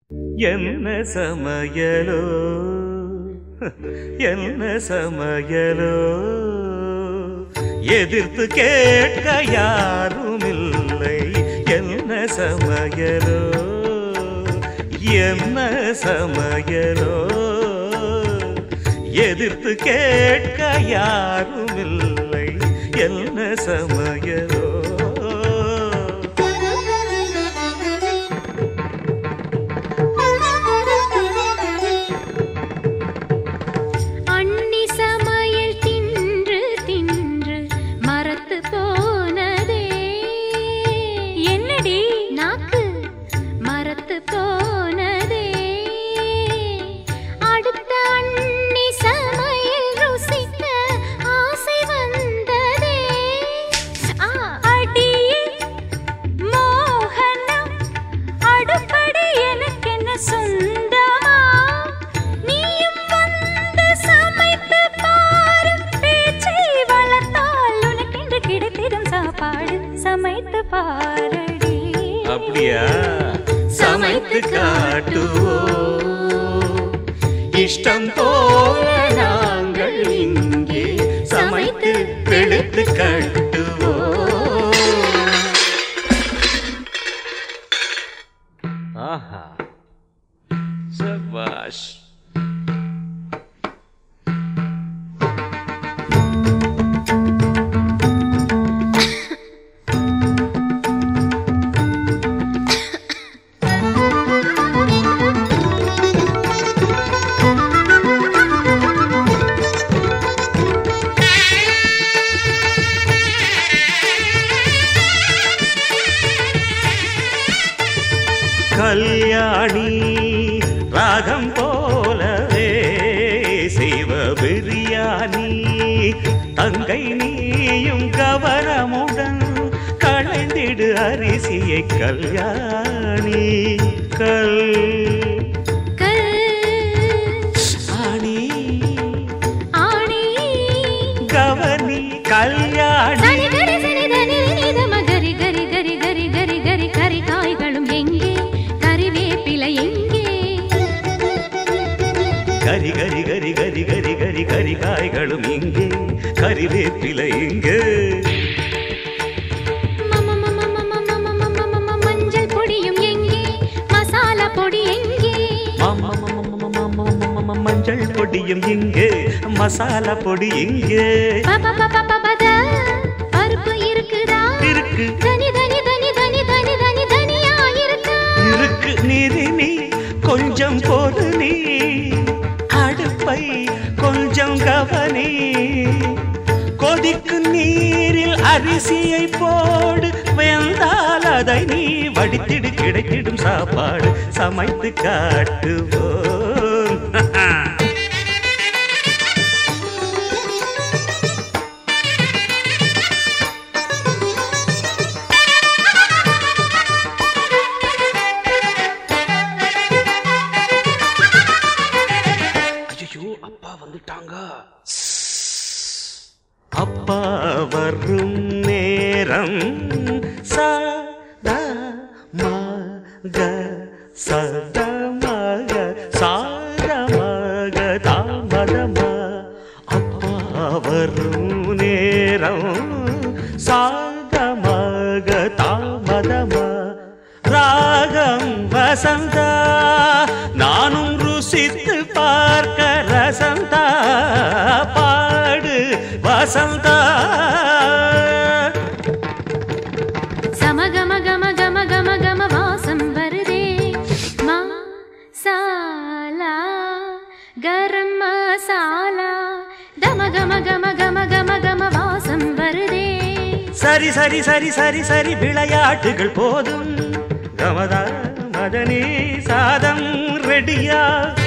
என்ன சமையலோ என்ன சமையலோ எதிர்த்து கேட்க யாரும் இல்லை என்ன சமையலோ என்ன சமையலோ எதிர்த்து கேட்க யாரும் இல்லை என்ன சமையலோ அன்னி சமையல் தின்று தின்று மரத்து போனதே என்னடி நாக்கு மரத்து போனதே அடுத்த அன்னி சமையல் ருசிக்க ஆசை வந்ததே ஆ, அடியே மோகனம் அடுப்படி எனக்கென்ன சொந்தமா நீயும் வந்து சமைத்து பாரு பேச்சை வளர்த்தால் உனக்கென்று கிடைத்திடும் சாப்பாடு சமைத்து பாரடி அப்படியா சமைத்து காட்டுவோம் இஷ்டம் போல நாங்கள் இங்கே சமைத்து வெளுத்து கட்டுவோம் ஆஹா சபாஷ் கல்யாணி ராகம் போலவே செய்வ பிரியாணி தங்கை நீயும் கவனமுடன் களைந்திடு அரிசியை கல்யாணி கல் கல் ஆணி ஆணி கவனி கல்யாணி சனி கரி சனி தனி நித மகரி கரி கரி கரி கரி கரி கரி காய்களும் எங்கே கறிவேப்பிலை எங்கே கரி கரி கரி கரி கரி கரி கரி காய்களும் இங்கே கறிவேப்பிலை இங்கே மம மம மம மம மம மம மஞ்சள் பொடியும் எங்கே மசாலா பொடி எங்கே மம மம மம மம மம மஞ்சள் பொடியும் இங்கே மசாலா பொடி இங்கே பப பப பபத பருப்பு இருக்குதா இருக்கு தனி தனி தனி தனி தனி தனி தனியா இருக்கா இருக்கு நீரி நீ கொஞ்சம் பொறு நீ அடுப்பை கொஞ்சம் கவனி கொதிக்கும் நீரில் அரிசியை போடு வெந்தால் அதை நீ வடித்திடு கிடைத்திடும் சாப்பாடு சமைத்து காட்டுவோம் ஐயோ அப்பா வந்துட்டாங்க அப்பா வரும் நேரம் சதா மக சத மக சாத மக தாமதமா அப்பா வரும் நேரம் சாத மக தாமதமா ராகம் வசந்தா நானும் ருசித்து பார்க்க ரசந்தா பாடு வசந்தா சம கம கம கம கம கம வாசம் வருதே மசாலா கரம் மசாலா கம கம கம கம கம கம வாசம் வருதே சரி சரி சரி சரி சரி விளையாட்டுகள் போதும் கமதா மதனி சாதம் ரெடியா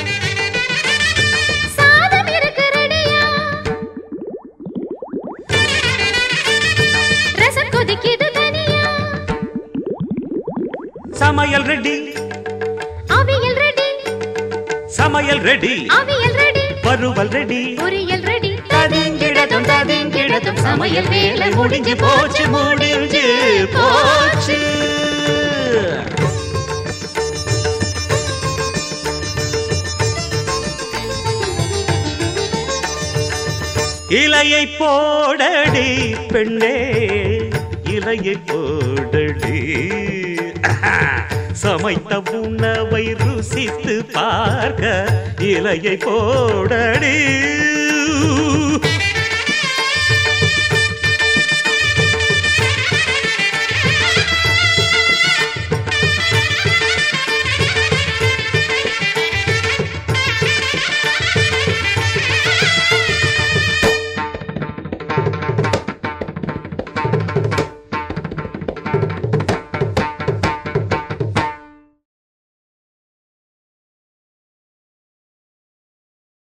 சாதம் இருக்கு ரெடியா ரசம் கொதிக்குது தனியா சமையல் ரெடி அவியல் ரெடி சமையல் ரெடி அவியல் ரெடி வறுவல் ரெடி பொரியல் ரெடி ததிங்கிடதும் ததிங்கிடதும் சமையல் வேலை முடிஞ்சு போச்சு முடிஞ்சு போச்சு இலையை போடடி பெண்ணே இலையை போடடி சமைத்த உணவை ருசித்து பார்க்க இலையை போடடி